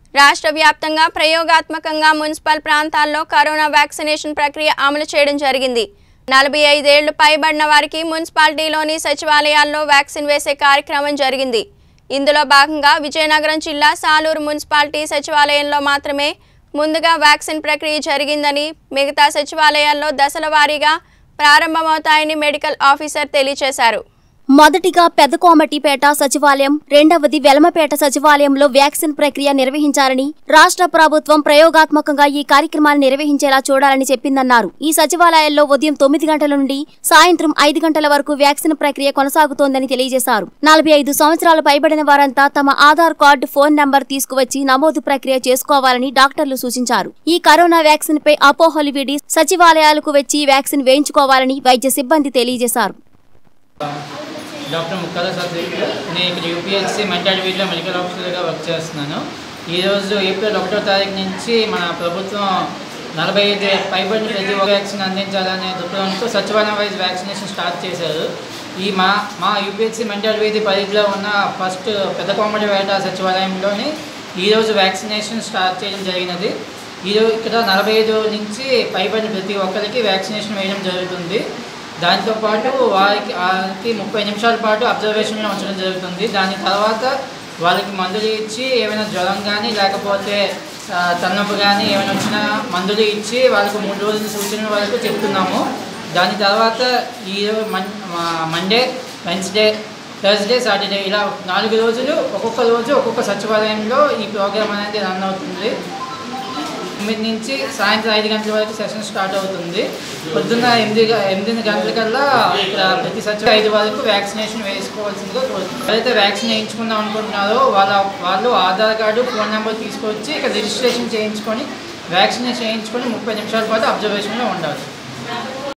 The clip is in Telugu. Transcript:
రాష్ట్ర వ్యాప్తంగా ప్రయోగాత్మకంగా మున్సిపల్ ప్రాంతాల్లో కరోనా వ్యాక్సినేషన్ ప్రక్రియ అమలు చేయడం జరిగింది నలభై ఐదేళ్లు పైబడిన వారికి మున్సిపాలిటీలోని సచివాలయాల్లో వ్యాక్సిన్ వేసే కార్యక్రమం జరిగింది ఇందులో భాగంగా విజయనగరం జిల్లా సాలూరు మున్సిపాలిటీ సచివాలయంలో మాత్రమే ముందుగా వ్యాక్సిన్ ప్రక్రియ జరిగిందని మిగతా సచివాలయాల్లో దశల వారీగా ప్రారంభమవుతాయని మెడికల్ ఆఫీసర్ తెలియజేశారు మొదటిగా పెద్దకోమటిపేట సచివాలయం రెండవది వెలమపేట సచివాలయంలో వ్యాక్సిన్ ప్రక్రియ నిర్వహించాలని రాష్ట్ర ప్రభుత్వం ప్రయోగాత్మకంగా ఈ కార్యక్రమాన్ని నిర్వహించేలా చూడాలని చెప్పిందన్నారు ఈ సచివాలయాల్లో ఉదయం తొమ్మిది గంటల నుండి సాయంత్రం ఐదు గంటల వరకు వ్యాక్సిన్ ప్రక్రియ కొనసాగుతోందని తెలియజేశారు నలభై ఐదు సంవత్సరాలు పైబడిన వారంతా తమ ఆధార్ కార్డు ఫోన్ నంబర్ తీసుకువచ్చి నమోదు ప్రక్రియ చేసుకోవాలని డాక్టర్లు సూచించారు ఈ కరోనా వ్యాక్సిన్ పై అపోహలు వీడి సచివాలయాలకు వచ్చి వ్యాక్సిన్ వేయించుకోవాలని వైద్య సిబ్బంది తెలియజేశారు డాక్టర్ ముక్కాల సత్యక్ నేను ఇక్కడ యూపీఎస్సీ మెంటాలిటీలో మెడికల్ ఆఫీసర్గా వర్క్ చేస్తున్నాను ఈరోజు ఏప్రిల్ ఒకటో తారీఖు నుంచి మన ప్రభుత్వం నలభై ఐదు పైబడిన ప్రతి ఒక్క వ్యాక్సిన్ అందించాలనే దృక్పథంతో సచివాలయం వైజ్ వ్యాక్సినేషన్ స్టార్ట్ చేశారు ఈ మా మా యూపీఎస్సీ మెంటల్ వీధి పరిధిలో ఉన్న ఫస్ట్ పెద్ద వేట సచివాలయంలోని ఈరోజు వ్యాక్సినేషన్ స్టార్ట్ చేయడం జరిగినది ఈరోజు ఇక్కడ నలభై ఐదు నుంచి పైబడిన ప్రతి ఒక్కరికి వ్యాక్సినేషన్ వేయడం జరుగుతుంది దాంతోపాటు వారికి వారికి ముప్పై నిమిషాల పాటు అబ్జర్వేషన్లో ఉంచడం జరుగుతుంది దాని తర్వాత వాళ్ళకి మందులు ఇచ్చి ఏమైనా జ్వరం కానీ లేకపోతే ఆ, తలనొప్పి కానీ ఏమైనా వచ్చినా మందులు ఇచ్చి వాళ్ళకి మూడు రోజుల సూచనల వరకు చెప్తున్నాము దాని తర్వాత ఈ మన్ మా- మండే వెన్స్డే థర్స్డే సాటర్డే ఇలా నాలుగు రోజులు ఒక్కొక్క రోజు ఒక్కొక్క సచివాలయంలో ఈ ప్రోగ్రామ్ అనేది రన్ అవుతుంది తొమ్మిది నుంచి సాయంత్రం ఐదు గంటల వరకు సెషన్ స్టార్ట్ అవుతుంది పొద్దున్న ఎనిమిది గ- ఎనిమిది గంటలకల్లా ఇక్కడ ప్రతి సచివ ఐదు వరకు వ్యాక్సినేషన్ వేసుకోవాల్సిందిగా కోరుతున్నాను ఎవరైతే వ్యాక్సిన్ వేయించుకుందాం అనుకుంటున్నారో వాళ్ళ వాళ్ళు ఆధార్ కార్డు ఫోన్ నెంబర్ తీసుకొచ్చి ఇక్కడ రిజిస్ట్రేషన్ చేయించుకొని వ్యాక్సినేషన్ చేయించుకొని ముప్పై నిమిషాల పాటు అబ్జర్వేషన్లో ఉండాలి